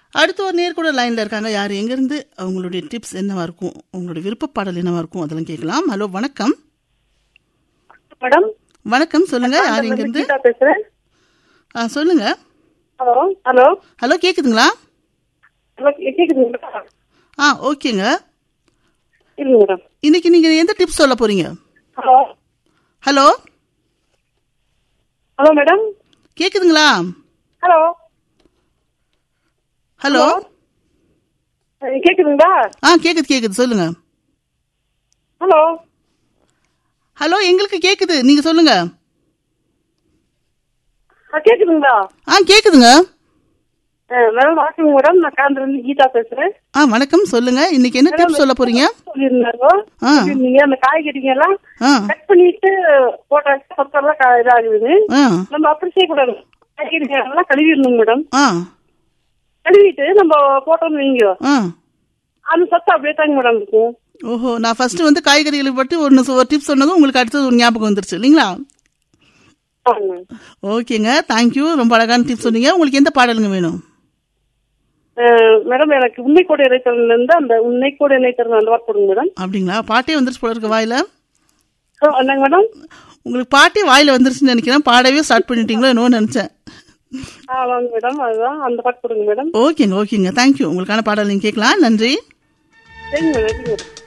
அடுத்து ஒரு நேர் கூட லைன்ல இருக்காங்க யார் எங்கிருந்து அவங்களுடைய டிப்ஸ் என்னவா இருக்கும் உங்களுடைய விருப்ப பாடல் என்னவா இருக்கும் அதெல்லாம் கேட்கலாம் ஹலோ வணக்கம் மேடம் வணக்கம் சொல்லுங்க யார் எங்கிருந்து கீதா பேசுறேன் ஆ சொல்லுங்க ஹலோ ஹலோ ஹலோ கேக்குதுங்களா ஹலோ கேக்குதுங்களா ஆ ஓகேங்க இல்லைங்க மேடம் இன்னைக்கு நீங்க எந்த டிப்ஸ் சொல்ல போறீங்க ஹலோ ஹலோ ஹலோ மேடம் கேக்குதுங்களா ஹலோ ஹலோ அஹ் கேக்குதுங்களா ஆ கேக்குது கேக்குது சொல்லுங்க ஹலோ ஹலோ எங்களுக்கு கேக்குது நீங்க சொல்லுங்க அஹ் கேக்குதுங்களா ஆ கேக்குதுங்க அஹ் மேடம் வணக்கம் மேடம் நான் காந்தில இருந்து கீதா பேசுறேன் ஆ வணக்கம் சொல்லுங்க இன்னைக்கு என்ன டிப்ஸ் சொல்ல போறீங்க சொல்லியிருந்தாங்க ஆ. சொல்லியிருந்தீங்க அந்த காய்கறிங்க எல்லாம் ஆ கட் பண்ணிட்டு போட்ட சத்தெல்லாம் கா- இதாகுது ஆ நம்ம அப்படி செய்யக்கூடாது காய்கறிங்க எல்லாம் கழுவிடணும் மேடம் ஆ கழுவிட்டு நம்ம போட்டோம்னு வைங்க ஆ அந்த சத்தம் அப்படியே தாங்க மேடம் இருக்கும் ஓஹோ நான் ஃபர்ஸ்ட் வந்து காய்கறிகளை பற்றி ஒன்று ஒரு டிப்ஸ் சொன்னதும் உங்களுக்கு அடுத்தது ஒரு ஞாபகம் வந்துருச்சு இல்லைங்களா ஆமாங்க. ஓகேங்க தேங்க்யூ ரொம்ப அழகான டிப்ஸ் சொன்னீங்க உங்களுக்கு எந்த பாடலுங்க வேணும் அஹ் மேடம் எனக்கு உண்மை கூட இணைத்தல் இருந்து அந்த உண்மை கூட இணைத்தல் அந்த வார்த்தை கொடுங்க மேடம் அப்படிங்களா பாட்டே வந்துருச்சு போல இருக்கு வாயில ஆ, என்னங்க மேடம் உங்களுக்கு பாட்டே வாயில வந்துருச்சுன்னு நினைக்கிறேன் பாடவே ஸ்டார்ட் பண்ணிட்டீங்களோ என்னவோ நினைச்சேன் ஆமாங்க மேடம் அதுதான் அந்த பாட்டு கொடுங்க மேடம் ஓகேங்க ஓகேங்க தேங்க்யூ உங்களுக்கான பாடல் நீங்க கேட்கலாம் நன்றி சரிங்க மேடம் சரிங்க மேடம்